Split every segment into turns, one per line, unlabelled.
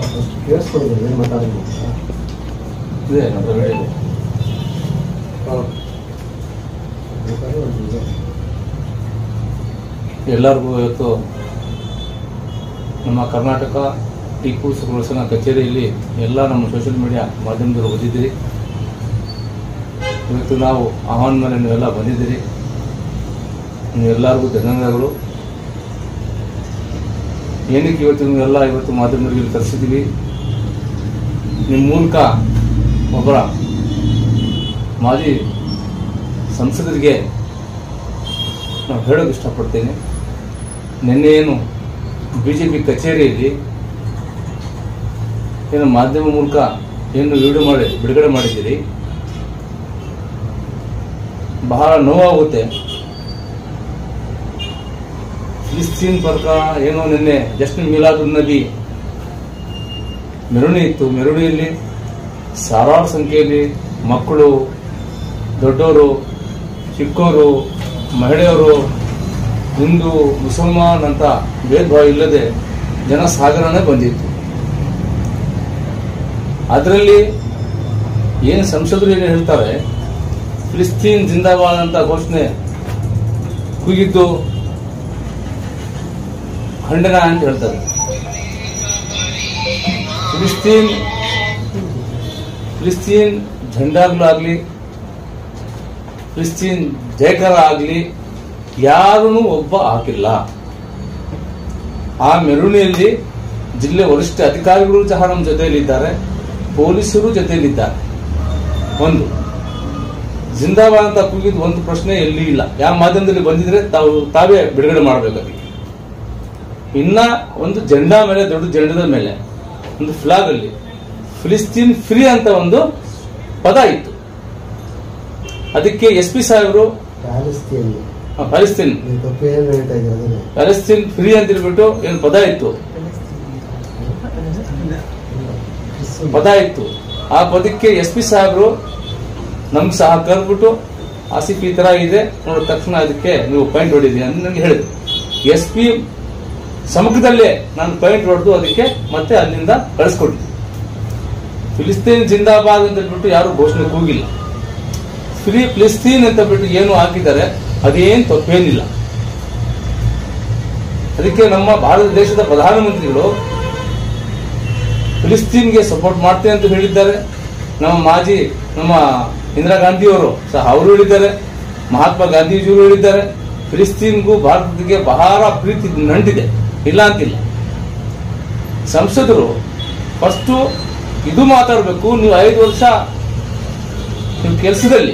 ಅಷ್ಟು ಕೇಳಿಸ್ಕೊಂಡಿದ್ದೀನಿ ಏನು ಮಾತಾಡೋದು
ಇದೆ ನನ್ನ ಹತ್ರ ವಿಡಿಯೋ ಇದೆ
ಬೇಕಾದ್ರೆ ಒಂದು ಇದೆ.
ಎಲ್ಲರಿಗೂ ಇವತ್ತು ನಮ್ಮ ಕರ್ನಾಟಕ ಟಿಪ್ಪು ಸುಬ್ರಹ್ಮಣ್ಯನ ಕಚೇರಿಯಲ್ಲಿ ಎಲ್ಲ ನಮ್ಮ ಸೋಷಿಯಲ್ ಮೀಡಿಯಾ ಮಾಧ್ಯಮದವರು ಓದಿದ್ದೀರಿ ಇವತ್ತು ನಾವು ಆಹ್ವಾನ ಮೇಲೆ ನೀವೆಲ್ಲ ಬಂದಿದ್ದೀರಿ ನೀವೆಲ್ಲರಿಗೂ ಧನ್ಯವಾದಗಳು ಏನಕ್ಕೆ ಇವತ್ತು ನೀವೆಲ್ಲ ಇವತ್ತು ಮಾಧ್ಯಮದವರಿಗೆ ಇಲ್ಲಿ ಕರೆಸಿದ್ದೀವಿ ನಿಮ್ಮ ಮೂಲಕ ಒಬ್ಬರ ಮಾಜಿ ಸಂಸದರಿಗೆ ನಾವು ಹೇಳೋಕೆ ಇಷ್ಟಪಡ್ತೇನೆ ನಿನ್ನೆ ಏನು ಬಿ ಜೆ ಪಿ ಕಚೇರಿಯಲ್ಲಿ ಏನು ಮಾಧ್ಯಮ ಮೂಲಕ ಏನು ವಿಡಿಯೋ ಮಾಡಿ ಬಿಡುಗಡೆ ಮಾಡಿದ್ದೀರಿ ಬಹಳ ನೋವಾಗುತ್ತೆ ಫಿಲಿಸ್ತೀನ್ ಪ್ರಕಾರ ಏನೋ ನಿನ್ನೆ ಜಸ್ಟ್ ಮಿಲಾದುನ್ ನಬಿ ಮೆರವಣಿಗೆ ಇತ್ತು ಮೆರವಣಿಗೆಯಲ್ಲಿ ಸಾವಿರಾರು ಸಂಖ್ಯೆಯಲ್ಲಿ ಮಕ್ಕಳು ದೊಡ್ಡವರು ಚಿಕ್ಕವರು ಮಹಿಳೆಯರು ಹಿಂದೂ ಮುಸಲ್ಮಾನ್ ಅಂತ ಭೇದ ಭಾವ ಇಲ್ಲದೆ ಜನ ಸಾಗರನೇ ಬಂದಿತ್ತು ಅದರಲ್ಲಿ ಏನು ಸಂಸದರು ಏನು ಹೇಳ್ತಾರೆ ಫಿಲಿಸ್ತೀನ್ ಜಿಂದಾಬಾದ್ ಅಂತ ಘೋಷಣೆ ಕೂಗಿದ್ದು ಖಂಡನ ಅಂತ ಹೇಳ್ತಾರೆ ಫಿಲಿಸ್ತೀನ್ ಫಿಲಿಸ್ತೀನ್ ಝಂಡಾಗ್ಲೂ ಆಗಲಿ ಕ್ರಿಶ್ಚಿಯನ್ ಜಯಕರ ಆಗಲಿ ಯಾರೂ ಒಬ್ಬ ಹಾಕಿಲ್ಲ ಆ ಮೆರವಣಿಗೆಯಲ್ಲಿ ಜಿಲ್ಲೆ ವರಿಷ್ಠ ಅಧಿಕಾರಿಗಳು ಸಹ ನಮ್ಮ ಜೊತೆಯಲ್ಲಿದ್ದಾರೆ ಪೊಲೀಸರು ಜೊತೆಯಲ್ಲಿದ್ದಾರೆ ಒಂದು ಜಿಂದಾಬಾದ್ ಅಂತ ಕೂಗಿದ ಒಂದು ಪ್ರಶ್ನೆ ಎಲ್ಲಿ ಇಲ್ಲ ಯಾವ ಮಾಧ್ಯಮದಲ್ಲಿ ಬಂದಿದ್ರೆ ತಾವು ತಾವೇ ಬಿಡುಗಡೆ ಮಾಡಬೇಕು ಅದಕ್ಕೆ ಇನ್ನ ಒಂದು ಜೆಂಡಾ ಮೇಲೆ ದೊಡ್ಡ ಜೆಂಡದ ಮೇಲೆ ಒಂದು ಫ್ಲಾಗ್ ಅಲ್ಲಿ ಫಿಲಿಸ್ತೀನ್ ಫ್ರೀ ಅಂತ ಒಂದು ಪದ ಇತ್ತು ಅದಕ್ಕೆ ಎಸ್ ಪಿ ಸಾಹೇಬರು
ಪ್ಯಾಲೆಸ್ತೀನ್
ಆ, ಪ್ಯಾಲೆಸ್ತೀನ್
ನೀವು ತಪ್ಪು ಏನು ಹೇಳ್ತಾ ಇದ್ದೀರ ಅದನ್ನೇ
ಪ್ಯಾಲೆಸ್ತೀನ್ ಫ್ರೀ ಅಂತ ಹೇಳ್ಬಿಟ್ಟು ಏನು ಪದ ಇತ್ತು ಪದ ಇತ್ತು ಆ ಪದಕ್ಕೆ ಎಸ್ ಪಿ ಸಾಹೇಬರು ನಮ್ಗೆ ಸಹ ಕರೆದ್ಬಿಟ್ಟು ಆಸಿಫ್ ಈ ತರ ಇದೆ ನೋಡಿದ ತಕ್ಷಣ ಅದಕ್ಕೆ ನೀವು ಪಾಯಿಂಟ್ ಹೊಡಿದೀನಿ ಅಂತ ನನಗೆ ಹೇಳಿದ್ರು ಎಸ್ ಪಿ ಸಮಗ್ರದಲ್ಲೇ ನಾನು ಪಾಯಿಂಟ್ ಹೊಡೆದು ಅದಕ್ಕೆ ಮತ್ತೆ ಅಲ್ಲಿಂದ ಕಳಿಸ್ಕೊಟ್ಟಿದ್ದೆ ಫಿಲಿಸ್ತೀನ್ ಜಿಂದಾಬಾದ್ ಅಂತ ಹೇಳ್ಬಿಟ್ಟು ಯಾರು ಘೋಷಣೆ ಕೂಗಿಲ್ಲ ಫ್ರೀ ಫಿಲಿಸ್ತೀನ್ ಅಂತ ಬಿಟ್ಟು ಏನು ಹಾಕಿದ್ದಾರೆ ಅದೇನು ತಪ್ಪೇನಿಲ್ಲ ಅದಕ್ಕೆ ನಮ್ಮ ಭಾರತ ದೇಶದ ಪ್ರಧಾನಮಂತ್ರಿಗಳು ಫಿಲಿಸ್ತೀನ್ಗೆ ಸಪೋರ್ಟ್ ಮಾಡ್ತೇನೆ ಅಂತ ಹೇಳಿದ್ದಾರೆ ನಮ್ಮ ಮಾಜಿ ನಮ್ಮ ಇಂದಿರಾ ಗಾಂಧಿಯವರು ಸಹ ಅವರು ಹೇಳಿದ್ದಾರೆ ಮಹಾತ್ಮ ಗಾಂಧೀಜಿಯವರು ಹೇಳಿದ್ದಾರೆ ಫಿಲಿಸ್ತೀನ್ಗೂ ಭಾರತಕ್ಕೆ ಬಹಳ ಪ್ರೀತಿ ನಂಟಿದೆ ಇಲ್ಲ ಅಂತಿಲ್ಲ ಸಂಸದರು ಫಸ್ಟು ಇದು ಮಾತಾಡಬೇಕು ನೀವು ಐದು ವರ್ಷ ನೀವು ಕೆಲಸದಲ್ಲಿ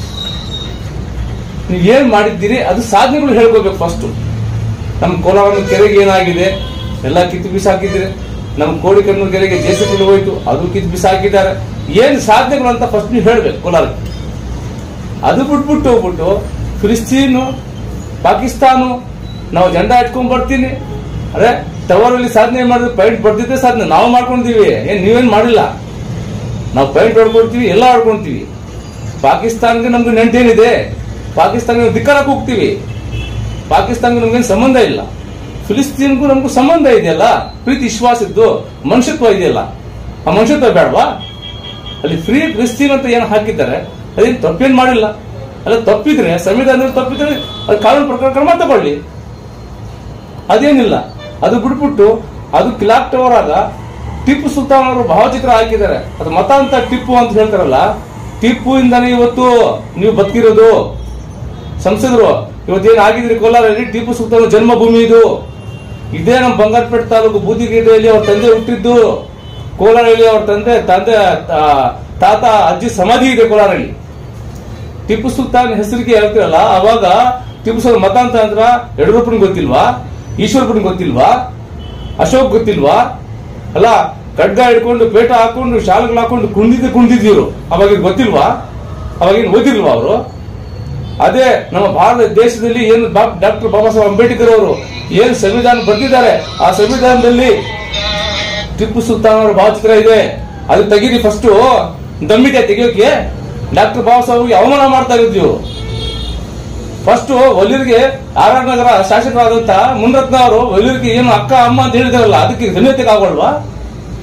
ನೀವು ಏನ್ ಮಾಡಿದ್ದೀರಿ ಅದು ಸಾಧನೆಗಳು ಹೇಳ್ಕೋಬೇಕು ಫಸ್ಟು ನಮ್ಮ ಕೋಲಾರ ಕೆರೆಗೆ ಏನಾಗಿದೆ ಎಲ್ಲ ಕಿತ್ತು ಬಿಸಾಕಿದ್ರೆ ನಮ್ಮ ಕೋಡಿಕಣ್ಣೂರು ಕೆರೆಗೆ ಜೇಸಿಬಿ ಹೋಯ್ತು ಅದು ಕಿತ್ತು ಬಿಸಾಕಿದ್ದಾರೆ ಏನ್ ಸಾಧನೆಗಳು ಅಂತ ಫಸ್ಟ್ ನೀವು ಹೇಳ್ಬೇಕು ಕೋಲಾರಕ್ಕೆ ಅದು ಬಿಟ್ಬಿಟ್ಟು ಹೋಗ್ಬಿಟ್ಟು ಫಿಲಿಸ್ತೀನು ಪಾಕಿಸ್ತಾನು ನಾವು ಜೆಂಡಾ ಇಟ್ಕೊಂಡ್ ಬರ್ತೀನಿ ಅರೆ ಟವರಲ್ಲಿ ಸಾಧನೆ ಮಾಡಿದ್ರೆ ಪಾಯಿಂಟ್ ಬರ್ದಿದ್ದೆ ಸಾಧನೆ ನಾವು ಮಾಡ್ಕೊಂಡಿದೀವಿ ಏನ್ ನೀವೇನ್ ಮಾಡಿಲ್ಲ ನಾವು ಪಾಯಿಂಟ್ ಹೊಡ್ಕೊಳ್ತೀವಿ ಎಲ್ಲ ಹೊಡ್ಕೊಂತೀವಿ ಪಾಕಿಸ್ತಾನ್ಗೆ ನಮ್ಗೆ ನೆಂಟೇನಿದೆ ಪಾಕಿಸ್ತಾನ್ಗೆ ಧಿಕ್ಕಾರಕ್ಕೆ ಹೋಗ್ತೀವಿ ಪಾಕಿಸ್ತಾನ್ಗೆ ನಮ್ಗೇನು ಸಂಬಂಧ ಇಲ್ಲ ಫಿಲಿಸ್ತೀನ್ಗೂ ನಮಗೂ ಸಂಬಂಧ ಇದೆಯಲ್ಲ ಪ್ರೀತಿ ವಿಶ್ವಾಸ ಇದ್ದು ಮನುಷ್ಯತ್ವ ಇದೆಯಲ್ಲ ಆ ಮನುಷ್ಯತ್ವ ಬೇಡವಾ ಅಲ್ಲಿ ಫ್ರೀ ಫಿಲಿಸ್ತೀನ್ ಅಂತ ಏನು ಹಾಕಿದ್ದಾರೆ ಅದೇನು ತಪ್ಪೇನು ಮಾಡಿಲ್ಲ ಅಲ್ಲ ತಪ್ಪಿದ್ರೆ ಸಂವಿಧಾನದಲ್ಲಿ ತಪ್ಪಿದ್ರೆ ಅದು ಕಾನೂನು ಪ್ರಕಾರ ಕ್ರಮ ತಗೊಳ್ಳಿ ಅದೇನಿಲ್ಲ ಅದು ಬಿಟ್ಬಿಟ್ಟು ಅದು ಕಿಲಾಕ್ ಟವರ್ ಆಗ ಟಿಪ್ಪು ಸುಲ್ತಾನ್ ಅವರು ಭಾವಚಿತ್ರ ಹಾಕಿದ್ದಾರೆ ಅದು ಮತ ಅಂತ ಟಿಪ್ಪು ಅಂತ ಹೇಳ್ತಾರಲ್ಲ ಟಿಪ್ಪು ಇಂದಾನೆ ಇವತ್ತು ನೀವು ಬದುಕಿರೋದು ಸಂಸದರು ಇವತ್ತೇನು ಆಗಿದ್ರಿ ಕೋಲಾರಲ್ಲಿ ಟಿಪ್ಪು ಸುಲ್ತಾನ್ ಜನ್ಮಭೂಮಿ ಇದು ಇದೇ ನಮ್ಮ ಬಂಗಾರಪೇಟೆ ತಾಲೂಕು ಬೂದಿಗೇರಿಯಲ್ಲಿ ಅವ್ರ ತಂದೆ ಹುಟ್ಟಿದ್ದು ಕೋಲಾರಲ್ಲಿ ಅವ್ರ ತಂದೆ ತಂದೆ ತಾ- ತಾತ ಅಜ್ಜಿ ಸಮಾಧಿ ಇದೆ ಕೋಲಾರಲ್ಲಿ ಟಿಪ್ಪು ಸುಲ್ತಾನ್ ಹೆಸರಿಗೆ ಹೇಳ್ತಿರಲ್ಲ ಅವಾಗ ಟಿಪ್ಪು ಸುಲ್ತಾನ್ ಮತ ಅಂತ ಅಂದ್ರ ಯಡಿಯೂರಪ್ಪನಿಗೆ ಗೊತ್ತಿಲ್ವಾ ಈಶ್ವರಪ್ಪನಿಗೆ ಗೊತ್ತಿಲ್ವಾ ಅಶೋಕ್ ಗೊತ್ತಿಲ್ವಾ ಅಲ್ಲ ಖಡ್ಗ ಹಿಡ್ಕೊಂಡು ಪೇಟ ಹಾಕೊಂಡು ಶಾಲೆಗಳು ಹಾಕೊಂಡು ಕುಂದಿದ್ದೆ ಕುಂದಿದ್ದೀರು ಅವಾಗ ಇದ್ ಗೊತ್ತಿಲ್ವಾ ಅವಾಗೇನು ಓದಿಲ್ವಾ ಅವರು ಅದೇ ನಮ್ಮ ಭಾರತ ದೇಶದಲ್ಲಿ ಏನು ಡಾಕ್ಟರ್ ಬಾಬಾ ಸಾಹೇಬ್ ಅಂಬೇಡ್ಕರ್ ಅವರು ಏನು ಸಂವಿಧಾನ ಬರೆದಿದ್ದಾರೆ ಆ ಸಂವಿಧಾನದಲ್ಲಿ ಟಿಪ್ಪು ಸುಲ್ತಾನ್ ಅವರ ಭಾವಚಿತ್ರ ಇದೆ ಅದು ತೆಗೀರಿ ಫಸ್ಟ್ ದಮ್ಮಿದೆ ತೆಗಿಯೋಕೆ ಡಾಕ್ಟರ್ ಬಾಬಾ ಸಾಹೇಬ್ಗೆ ಅವಮಾನ ಮಾಡ್ತಾ ಇದ್ವಿ ಫಸ್ಟ್ ಒಲಿಯರಿಗೆ ಆರ್ ಆರ್ ನಗರ ಶಾಸಕರಾದಂತ ಮುನ್ರತ್ನ ಅವರು ಒಲಿಯರಿಗೆ ಏನು ಅಕ್ಕ ಅಮ್ಮ ಅಂತ ಹೇಳಿದಾರಲ್ಲ ಅದಕ್ಕೆ ಧನ್ಯತೆ ಆಗೋಲ್ವಾ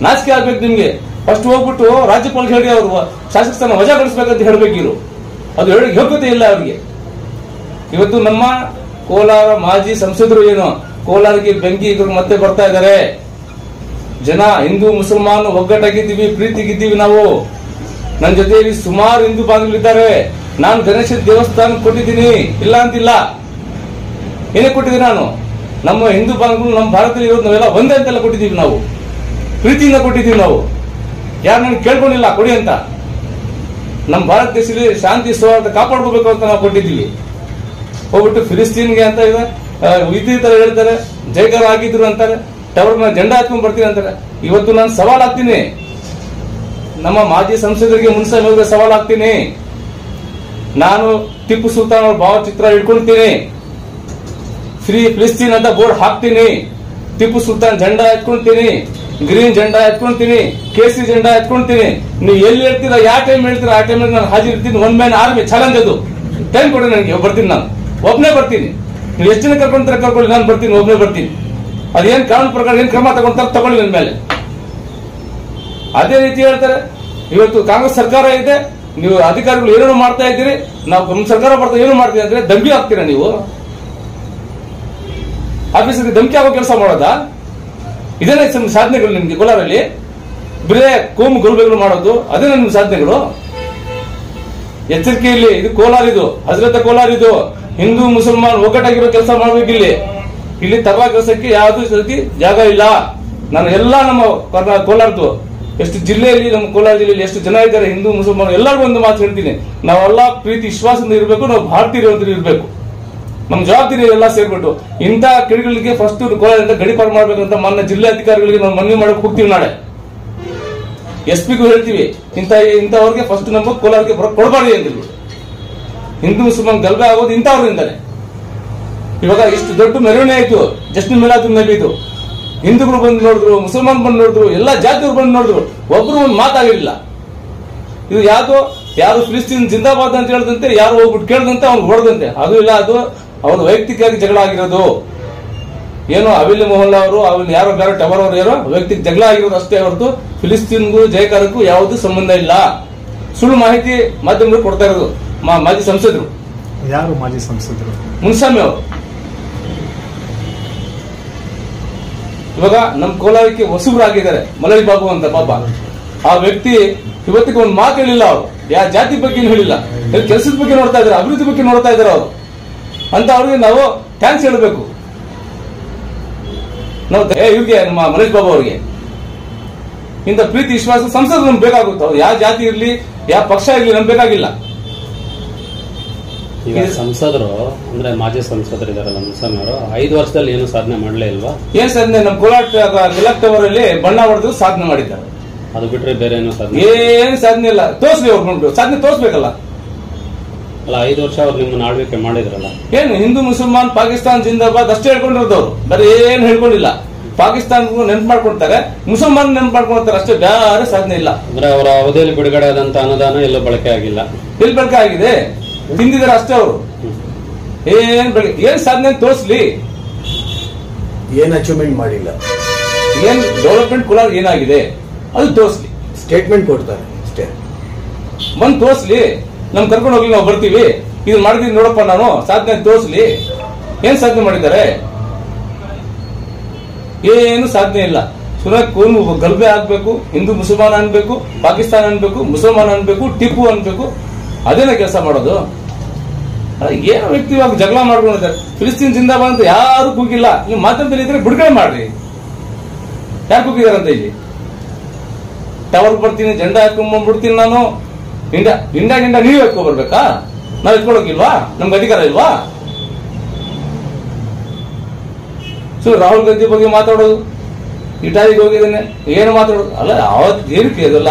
ನಾಚಿಕೆ ಆಗ್ಬೇಕು ನಿಮ್ಗೆ ಫಸ್ಟ್ ಹೋಗ್ಬಿಟ್ಟು ರಾಜ್ಯಪಾಲ ಹೇಳಿ ಅವರು ಶಾಸಕ ಸ್ಥಾನ ವಜಾಗೊಳಿಸ್ಬೇಕಂತ ಹೇಳ್ಬೇಕಿರು ಅದು ಹೇಳಿ ಯೋಗ್ಯತೆ ಇಲ್ಲ ಅವರಿಗೆ ಇವತ್ತು ನಮ್ಮ ಕೋಲಾರ ಮಾಜಿ ಸಂಸದರು ಏನು ಕೋಲಾರಕ್ಕೆ ಬೆಂಕಿ ಇದ್ರು ಮತ್ತೆ ಬರ್ತಾ ಇದ್ದಾರೆ ಜನ ಹಿಂದೂ ಮುಸಲ್ಮಾನ್ ಒಗ್ಗಟ್ಟಾಗಿದ್ದೀವಿ ಪ್ರೀತಿಗಿದ್ದೀವಿ ನಾವು ನನ್ನ ಜೊತೆಯಲ್ಲಿ ಸುಮಾರು ಹಿಂದೂ ಬಾಂಧವರಿದ್ದಾರೆ ನಾನು ಗಣೇಶ ದೇವಸ್ಥಾನ ಕೊಟ್ಟಿದ್ದೀನಿ ಇಲ್ಲ ಅಂತಿಲ್ಲ ಏನೇ ಕೊಟ್ಟಿದ್ದೀನಿ ನಾನು ನಮ್ಮ ಹಿಂದೂ ಬಾಂಧವರು ನಮ್ಮ ಭಾರತದಲ್ಲಿ ಇರೋದು ನಾವೆಲ್ಲ ಒಂದೇ ಅಂತೆಲ್ಲ ಕೊಟ್ಟಿದ್ದೀವಿ ನಾವು ಪ್ರೀತಿಯಿಂದ ಕೊಟ್ಟಿದ್ದೀವಿ ನಾವು ಯಾರು ನನಗೆ ಕೇಳ್ಕೊಂಡಿಲ್ಲ ಕೊಡಿ ಅಂತ ನಮ್ಮ ಭಾರತ ದೇಶದಲ್ಲಿ ಶಾಂತಿ ಸೌಹಾರ್ದ ಕಾಪಾಡ್ಕೋಬೇಕು ಅಂತ ನಾವು ಕೊಟ್ಟಿದ್ದೀವಿ ಹೋಗ್ಬಿಟ್ಟು ಫಿಲಿಸ್ತೀನ್ಗೆ ಅಂತ ಇದೆ ಆ, ಇದೇ ತರ ಹೇಳ್ತಾರೆ ಜೈಕಾರ ಆಗಿದ್ರು ಅಂತಾರೆ ಟವರ್ ಮೇಲೆ ಜೆಂಡಾ ಹಾಕೊಂಡ್ ಬರ್ತೀನಿ ಅಂತಾರೆ ಇವತ್ತು ನಾನು ಸವಾಲ್ ಹಾಕ್ತೀನಿ ನಮ್ಮ ಮಾಜಿ ಸಂಸದರಿಗೆ ಮುನ್ಸಮಿಗೆ ಸವಾಲ್ ಹಾಕ್ತೀನಿ ನಾನು ಟಿಪ್ಪು ಸುಲ್ತಾನ್ ಅವ್ರ ಭಾವಚಿತ್ರ ಇಟ್ಕೊಳ್ತೀನಿ ಫ್ರೀ ಫಿಲಿಸ್ತೀನ್ ಅಂತ ಬೋರ್ಡ್ ಹಾಕ್ತೀನಿ ಟಿಪ್ಪು ಸುಲ್ತಾನ್ ಜೆಂಡಾ ಎತ್ಕೊಂತೀನಿ ಗ್ರೀನ್ ಜೆಂಡಾ ಎತ್ಕೊಂತೀನಿ ಕೇಸರಿ ಜೆಂಡಾ ಎತ್ಕೊಂತೀನಿ ನೀವು ಎಲ್ಲಿ ಹೇಳ್ತೀರಾ ಯಾವ ಟೈಮ್ ಹೇಳ್ತೀರಾ ಆ ಟೈಮ್ ನಾನು ಹಾಜಿರ್ತೀನಿ ಒನ್ ಮ್ಯಾನ್ ಆರ್ಮಿ ಚಾಲೆಂಜ್ ಅದು ಟೈಮ್ ಕೊಡಿ ನನಗೆ ಬರ್ತೀನಿ ನಾನು ಒಬ್ಬನೇ ಬರ್ತೀನಿ ನೀವು ಎಷ್ಟು ಜನ ಕರ್ಕೊಂತಾರೆ ಕರ್ಕೊಳ್ಳಿ ನಾನು ಬರ್ತೀನಿ ಒಬ್ಬನೇ ಬರ್ತೀನಿ ಅದೇನ್ ಕಾನೂನು ಪ್ರಕಾರ ಏನ್ ಕ್ರಮ ತಗೊಂತಾರೆ ತಗೊಳ್ಳಿ ನನ್ನ ಮೇಲೆ ಅದೇ ರೀತಿ ಹೇಳ್ತಾರೆ ಇವತ್ತು ಕಾಂಗ್ರೆಸ್ ಸರ್ಕಾರ ಇದೆ ನೀವು ಅಧಿಕಾರಿಗಳು ಏನೇನು ಮಾಡ್ತಾ ಇದ್ದೀರಿ ನಾವು ನಮ್ಮ ಸರ್ಕಾರ ಬರ್ತಾ ಏನು ಮಾಡ್ತೀವಿ ಅಂದ್ರೆ ದಂಬಿ ಹಾಕ್ತೀರಾ ನೀವು ಆಫೀಸಿಗೆ ಧಮಕಿ ಆಗೋ ಕೆಲಸ ಮಾಡೋದಾ ಇದೇನೇ ನಿಮ್ಮ ಸಾಧನೆಗಳು ನಿಮ್ಗೆ ಕೋಲಾರಲ್ಲಿ ಬರೇ ಕೋಮು ಗಲಭೆಗಳು ಮಾಡೋದು ಅದೇನೇ ನಿಮ್ಮ ಸಾಧನೆಗಳು ಎಚ್ಚರಿಕೆ ಇಲ್ಲಿ ಇದು ಕೋಲಾರ ಇದು ಹಜರತ ಕೋಲಾರ ಇದು ಹಿಂದೂ ಮುಸಲ್ಮಾನ್ ಒಗ್ಗಟ್ಟಾಗಿರೋ ಕೆಲಸ ಮಾಡ್ಬೇಕು ಇಲ್ಲಿ ಇಲ್ಲಿ ತರುವ ಕೆಲಸಕ್ಕೆ ಯಾವ್ದು ರೀತಿ ಜಾಗ ಇಲ್ಲ ನಾನು ಎಲ್ಲಾ ನಮ್ಮ ಕರ್ನಾ- ಕೋಲಾರದ್ದು ಎಷ್ಟು ಜಿಲ್ಲೆಯಲ್ಲಿ ನಮ್ಮ ಕೋಲಾರ ಜಿಲ್ಲೆಯಲ್ಲಿ ಎಷ್ಟು ಜನ ಇದ್ದಾರೆ ಹಿಂದೂ ಮುಸಲ್ಮಾನ್ ಎಲ್ಲರಿಗೂ ಒಂದು ಮಾತು ಹೇಳ್ತೀನಿ ನಾವೆಲ್ಲ ಪ್ರೀತಿ ವಿಶ್ವಾಸದಿಂದ ಇರಬೇಕು ನಾವು ಭಾರತೀಯರು ಅಂತ ಇರಬೇಕು ನಮ್ಮ ಜವಾಬ್ದಾರಿ ಎಲ್ಲ ಸೇರ್ಬಿಟ್ಟು ಇಂಥ ಕಿಡಿಗಳಿಗೆ ಫಸ್ಟ್ ಕೋಲಾರದಿಂದ ಗಡಿಪಾರು ಮಾಡ್ಬೇಕಂತ ಮಾನ್ಯ ಜಿಲ್ಲಾಧಿಕಾರಿಗಳಿಗೆ ನಾವು ಮನವಿ ಮಾಡಕ್ ಹೋಗ್ತೀವಿ ನಾಳೆ ಎಸ್ ಪಿಗೂ ಹೇಳ್ತೀವಿ ಇಂಥ ಇಂಥವ್ರಿಗೆ ಫಸ್ಟ್ ನಮ್ಮ ಕೋಲಾರಕ್ಕೆ ಬರೋ ಕೊಡಬಾರ್ದು ಅಂತ ಹೇಳ್ಬಿಟ್ಟು ಹಿಂದೂ ಮುಸಲ್ಮಾನ್ ಗಲ್ಬೆ ಆಗೋದು ಇಂಥವ್ರಿಂದಾನೆ ಇವಾಗ ಇಷ್ಟು ದೊಡ್ಡ ಮೆರವಣಿಗೆ ಆಯ್ತು ಜಸ್ಟ್ ಮಿಲಾದ್ ನಬಿ ಇದು ಹಿಂದೂಗಳು ಬಂದು ನೋಡಿದ್ರು ಮುಸಲ್ಮಾನ್ ಬಂದು ನೋಡಿದ್ರು ಎಲ್ಲ ಜಾತಿಯವರು ಬಂದು ನೋಡಿದ್ರು ಒಬ್ರು ಒಂದು ಮಾತಾಗಲಿಲ್ಲ ಇದು ಯಾವ್ದು ಯಾರು ಫಿಲಿಸ್ತೀನ್ ಜಿಂದಾಬಾದ್ ಅಂತ ಹೇಳ್ದಂತೆ ಯಾರು ಹೋಗ್ಬಿಟ್ಟು ಕೇಳ್ದಂತೆ ಅವ್ನು ಹೊಡೆದಂತೆ ಅದು ಇಲ್ಲ ಅದು ಅವ್ರ ವೈಯಕ್ತಿಕವಾಗಿ ಜಗಳ ಆಗಿರೋದು ಏನೋ ಅವಿಲ್ ಮೊಹಲ್ಲಾ ಅವರು ಅವ್ರು ಯಾರೋ ಬೇರೆ ಟವರ್ ಅವರು ಯಾರೋ ವೈಯಕ್ತಿಕ ಜಗಳ ಆಗಿರೋದು ಅಷ್ಟೇ ಹೊರತು ಫಿಲಿಸ್ತೀನ್ಗೂ ಜಯಕಾರಕ್ಕೂ ಯಾವುದೂ ಸಂಬಂಧ ಇಲ್ಲ ಸುಳ್ಳು ಮಾಹಿತಿ ಮಾಧ್ಯಮಗಳು ಕೊಡ್ತಾ ಇರೋದು ಮಾ- ಮಾಜಿ ಸಂಸದರು
ಯಾರು ಮಾಜಿ ಸಂಸದರು
ಮುನ್ಸ್ವಾಮಿ ಅವರು ಇವಾಗ ನಮ್ಮ ಕೋಲಾರಕ್ಕೆ ಹೊಸಬ್ರಾಗಿದ್ದಾರೆ ಮಲಳಿ ಬಾಬು ಅಂತ ಪಾಪ ಆ ವ್ಯಕ್ತಿ ಇವತ್ತಿಗೆ ಒಂದು ಮಾತು ಹೇಳಿಲ್ಲ ಅವರು ಯಾವ ಜಾತಿ ಬಗ್ಗೆ ಹೇಳಿಲ್ಲ ಎಲ್ಲಿ ಕೆಲಸದ ಬಗ್ಗೆ ನೋಡ್ತಾ ಇದ್ದಾರೆ ಅಭಿವೃದ್ಧಿ ಬಗ್ಗೆ ನೋಡ್ತಾ ಇದ್ದಾರೆ ಅವರು ಅಂತ ಅವ್ರಿಗೆ ನಾವು ಥ್ಯಾಂಕ್ಸ್ ಹೇಳಬೇಕು ನಾವು ಏ ಇವ್ರಿಗೆ ನಮ್ಮ ಮನೇಶ್ ಬಾಬು ಅವರಿಗೆ ಇಂಥ ಪ್ರೀತಿ ವಿಶ್ವಾಸ ಸಂಸದ ನಮ್ಗೆ ಬೇಕಾಗುತ್ತೆ ಅವ್ರು ಯಾವ ಜಾತಿ ಇರ್ಲಿ ಯಾವ ಪಕ್ಷ ಇರ್ಲಿ ನಮ್ಗೆ ಬೇಕಾಗಿಲ್ಲ
ಈಗ ಸಂಸದರು ಅಂದ್ರೆ ಮಾಜಿ ಸಂಸದರು ಇದಾರಲ್ಲ ಮುನ್ಸ್ವಾಮಿ ಅವರು ಐದು ವರ್ಷದಲ್ಲಿ ಏನು ಸಾಧನೆ ಮಾಡಲೇ ಇಲ್ವಾ
ಏನ್ ಸಾಧನೆ ನಮ್ಮ ಕೋಲಾರ ಟಿಲಕ್ ಟವರ್ ಅಲ್ಲಿ ಬಣ್ಣ ಹೊಡೆದು ಸಾಧನೆ ಮಾಡಿದ್ದಾರೆ
ಅದು ಬಿಟ್ರೆ ಬೇರೆ ಏನೋ ಸಾಧನೆ
ಏನ್ ಸಾಧನೆ ಇಲ್ಲ ತೋರ್ಸ್ಲಿ ಅವ್ರು ನೋಡ್ಬೇಕು ಸಾಧನೆ ತೋರ್ಸ್ಬೇಕಲ್ಲ
ಅಲ್ಲ ಐದು ವರ್ಷ ಅವ್ರು ನಿಮ್ಮನ್ನ ಆಳ್ವಿಕೆ ಮಾಡಿದ್ರಲ್ಲ
ಏನು ಹಿಂದೂ ಮುಸಲ್ಮಾನ್ ಪಾಕಿಸ್ತಾನ್ ಜಿಂದಾಬಾದ್ ಅಷ್ಟೇ ಹೇಳ್ಕೊಂಡಿರೋದು ಅವ್ರು ಬೇರೆ ಏನ್ ಹೇಳ್ಕೊಂಡಿಲ್ಲ ಪಾಕಿಸ್ತಾನ ನೆನ್ಪು ಮಾಡ್ಕೊಳ್ತಾರೆ ಮುಸಲ್ಮಾನ್ ನೆನ್ಪು ಮಾಡ್ಕೊಳ್ತಾರೆ ಅಷ್ಟೇ ಬೇರೆ ಸಾಧನೆ ಇಲ್ಲ
ಅಂದ್ರೆ ಅವರ ಅವಧಿಯಲ್ಲಿ ಬಿಡುಗಡೆ ಆದಂತ ಅನುದಾನ ಎಲ್ಲೂ ಬಳಕೆ ಆಗಿಲ್ಲ
ಎಲ್ಲಿ ಬೆಳಕ ಆಗಿದೆ ತಿಂದಿದ್ದಾರೆ ಅಷ್ಟೇ ಅವರು ಏನ್ ಬೆಳಗ್ಗೆ ಏನ್ ಸಾಧನೆ ಅಂತ ತೋರ್ಸ್ಲಿ
ಏನ್ ಅಚೀವ್ಮೆಂಟ್ ಮಾಡಿಲ್ಲ
ಏನ್ ಡೆವಲಪ್ಮೆಂಟ್ ಕೋಲಾರ ಏನಾಗಿದೆ ಅದು ತೋರ್ಸ್ಲಿ
ಸ್ಟೇಟ್ಮೆಂಟ್ ಕೊಡ್ತಾರೆ ಅಷ್ಟೇ
ಬಂದ್ ತೋರ್ಸ್ಲಿ ನಮ್ ಕರ್ಕೊಂಡು ಹೋಗ್ಲಿ ನಾವು ಬರ್ತೀವಿ ಇದು ಮಾಡಿದೀನಿ ನೋಡಪ್ಪ ನಾನು ಸಾಧನೆ ತೋರ್ಸ್ಲಿ ಏನ್ ಸಾಧನೆ ಮಾಡಿದ್ದಾರೆ ಏನು ಸಾಧನೆ ಇಲ್ಲ ಸುಮ್ಮನೆ ಕೋನು ಗಲ್ಬೆ ಆಗ್ಬೇಕು ಹಿಂದೂ ಮುಸಲ್ಮಾನ್ ಅನ್ಬೇಕು ಪಾಕಿಸ್ತಾನ ಅನ್ಬೇಕು ಮುಸಲ್ಮಾನ್ ಅನ್ಬೇಕು ಟಿಪ್ಪು ಅನ್ಬೇಕು ಅದೇನ ಕೆಲಸ ಮಾಡೋದು ಅಲ್ಲ, ಏನೋ ವ್ಯಕ್ತಿ ಇವಾಗ ಜಗಳ ಮಾಡ್ಕೊಂಡಿದ್ದಾರೆ ಫಿಲಿಸ್ತೀನ್ ಜಿಂದಾಬಾದ್ ಅಂತ ಯಾರು ಕೂಗಿಲ್ಲ ನೀವು ಮಾತಾಡ್ದಲ್ಲಿ ಇದ್ರೆ ಬಿಡುಗಡೆ ಮಾಡ್ರಿ ಯಾರು ಕೂಗಿದಾರಂತ ಇಲ್ಲಿ ಟವರ್ ಬರ್ತೀನಿ ಜೆಂಡಾ ಹಾಕೊಂಡ್ಬಂದ್ಬಿಡ್ತೀನಿ ನಾನು ಇಂಡಿಯಾ ಇಂಡಿಯಾ ಗಿಂಡ ನೀವು ಹಾಕೋ ಬರ್ಬೇಕಾ ನಾವ್ ಎತ್ಕೊಳಕಿಲ್ವಾ ನಮ್ಗೆ ಅಧಿಕಾರ ಇಲ್ವಾ ಸೊ ರಾಹುಲ್ ಗಾಂಧಿ ಬಗ್ಗೆ ಮಾತಾಡೋದು ಇಟಾಲಿಗೆ ಹೋಗಿದ್ದೇನೆ ಏನು ಮಾತಾಡೋದು ಅಲ್ಲ ಅವತ್ತು ಏನಕ್ಕೆ ಇದಲ್ಲ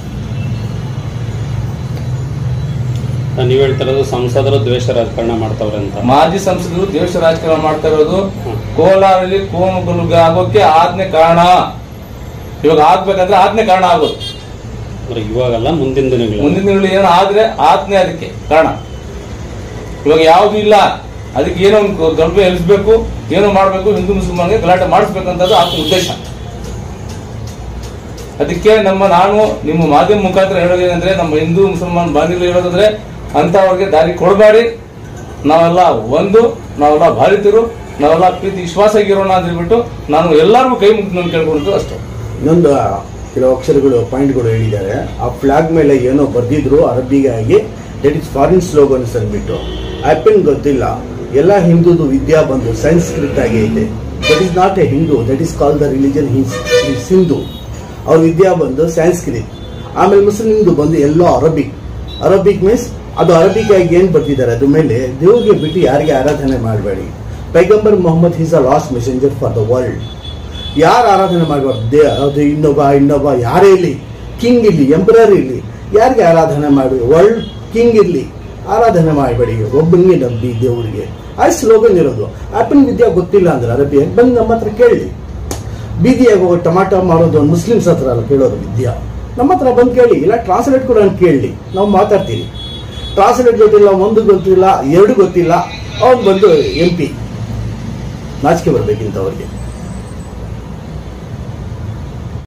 ನೀವ್ ಹೇಳ್ತಿರೋದು ಸಂಸದರು ದ್ವೇಷ ರಾಜಕಾರಣ ಮಾಡ್ತಾವ್ರೆ ಅಂತ
ಮಾಜಿ ಸಂಸದರು ದೇಶ ರಾಜಕಾರಣ ಮಾಡ್ತಾ ಇರೋದು
ಹ್ಮ್.
ಕೋಲಾರಲ್ಲಿ ಕೋಮು ಗಲಭೆ ಆಗೋಕೆ ಆಜ್ಞೆ ಕಾರಣ ಇವಾಗ ಆಗ್ಬೇಕಂದ್ರೆ ಆಜ್ಞೆ ಕಾರಣ ಆಗೋದು
ಅಂದ್ರೆ ಇವಾಗಲ್ಲ ಮುಂದಿನ ದಿನಗಳು
ಮುಂದಿನ ದಿನಗಳಲ್ಲಿ ಏನೋ ಆದ್ರೆ ಆಜ್ಞೆ ಅದಕ್ಕೆ ಕಾರಣ ಇವಾಗ ಯಾವ್ದು ಇಲ್ಲ ಅದಕ್ಕೆ ಏನೋ ಒಂದು ಗರ್ಭೆ ಎಲಿಸ್ಬೇಕು ಏನೋ ಮಾಡ್ಬೇಕು ಹಿಂದೂ ಮುಸಲ್ಮಾನ್ಗೆ ಗಲಾಟೆ ಮಾಡಿಸ್ಬೇಕಂತದ್ದು ಆತನ ಉದ್ದೇಶ ಅದಕ್ಕೆ ನಮ್ಮ ನಾನು ನಿಮ್ಮ ಮಾಧ್ಯಮ ಮುಖಾಂತರ ಹೇಳೋದೇನೆಂದ್ರೆ ನಮ್ಮ ಹಿಂದೂ ಮುಸಲ್ಮಾನ್ ಬಾಂಧವ್ಯ ಹೇಳೋದಂದ್ರೆ ಅಂತವ್ರಿಗೆ ದಾರಿ ಕೊಡಬೇಡಿ ನಾವೆಲ್ಲ ಒಂದು ನಾವೆಲ್ಲ ಭಾರತೀಯರು ನಾವೆಲ್ಲ ಪ್ರೀತಿ ವಿಶ್ವಾಸ ಆಗಿರೋಣ ಅಂತ ಹೇಳ್ಬಿಟ್ಟು ನಾನು ಎಲ್ಲರಿಗೂ ಕೈ ಮುಗಿದು ನಾನು ಕೇಳ್ಕೊಂಡು ಅಷ್ಟೇ
ಇನ್ನೊಂದು ಕೆಲವು ಅಕ್ಷರಗಳು ಪಾಯಿಂಟ್ಗಳು ಹೇಳಿದ್ದಾರೆ ಆ ಫ್ಲಾಗ್ ಮೇಲೆ ಏನೋ ಬರ್ದಿದ್ರು ಅರಬಿಗಾಗಿ ದಟ್ ಇಸ್ ಫಾರಿನ್ ಸ್ಲೋಗನ್ಸ್ ಅಂದ್ಬಿಟ್ಟು ಆ್ಯಪನ್ ಗೊತ್ತಿಲ್ಲ ಎಲ್ಲ ಹಿಂದೂದು ವಿದ್ಯಾ ಬಂದು ಸಂಸ್ಕೃತ ಆಗಿ ಐತೆ that is not a Hindu that is call the religion is Hindu ಅವ್ರ ವಿದ್ಯಾ ಬಂದು ಸಂಸ್ಕೃತ್ ಆಮೇಲೆ ಮುಸ್ಲಿಮ್ದು ಬಂದು ಎಲ್ಲೋ ಅರಬಿಕ್ ಅರಬಿಕ್ ಮೀನ್ಸ್ ಅದು ಅರಬಿಕ್ ಆಗಿ ಏನು ಬರ್ತಿದ್ದಾರೆ ಅದ್ರ ಮೇಲೆ ದೇವ್ರಿಗೆ ಬಿಟ್ಟು ಯಾರಿಗೆ ಆರಾಧನೆ ಮಾಡಬೇಡಿ ಪೈಗಂಬರ್ Mohammed is a last messenger for the world ಯಾರು ಆರಾಧನೆ ಮಾಡಬಾರ್ದು ದೇ ಅದು ಇನ್ನೊಬ್ಬ ಇನ್ನೊಬ್ಬ ಯಾರೇ ಇರಲಿ ಕಿಂಗ್ ಇರಲಿ ಎಂಪರರ್ ಇರಲಿ ಯಾರಿಗೆ ಆರಾಧನೆ ಮಾಡಿ ವರ್ಲ್ಡ್ ಕಿಂಗ್ ಇರಲಿ ಆರಾಧನೆ ಮಾಡಬೇಡಿ ಒಬ್ಬನಿಗೆ ನಂಬಿ ದೇವರಿಗೆ ಆ ಸ್ಲೋಗನ್ ಇರೋದು ಆಪನ್ ವಿದ್ಯಾ ಗೊತ್ತಿಲ್ಲ ಅಂದ್ರೆ ಅರಬಿ ಬಂದು ನಮ್ಮ ಹತ್ರ ಕೇಳಿ ಬೀದಿಯಾಗಿ ಹೋಗಿ ಟಮಾಟೊ ಮಾಡೋದು ಒಂದು ಮುಸ್ಲಿಮ್ಸ್ ಹತ್ರ ಅಲ್ಲ ಕೇಳೋದು ವಿದ್ಯಾ ನಮ್ಮ ಹತ್ರ ಬಂದು ಕೇಳಿ ಇಲ್ಲ ಟ್ರಾನ್ಸ್ಲೇಟ್ ಕೂಡ ಕೇಳಿ ನಾವು ಮಾತಾಡ್ತೀವಿ ಟ್ರಾನ್ಸ್ಲೇಟ್ ಗೊತ್ತಿಲ್ಲ ಒಂದು ಗೊತ್ತಿಲ್ಲ ಎರಡು ಗೊತ್ತಿಲ್ಲ ಅವ್ನು ಬಂದು ಎಂ ಪಿ ನಾಚಿಕೆ ಬರ್ಬೇಕಿಂತ ಅವ್ರಿಗೆ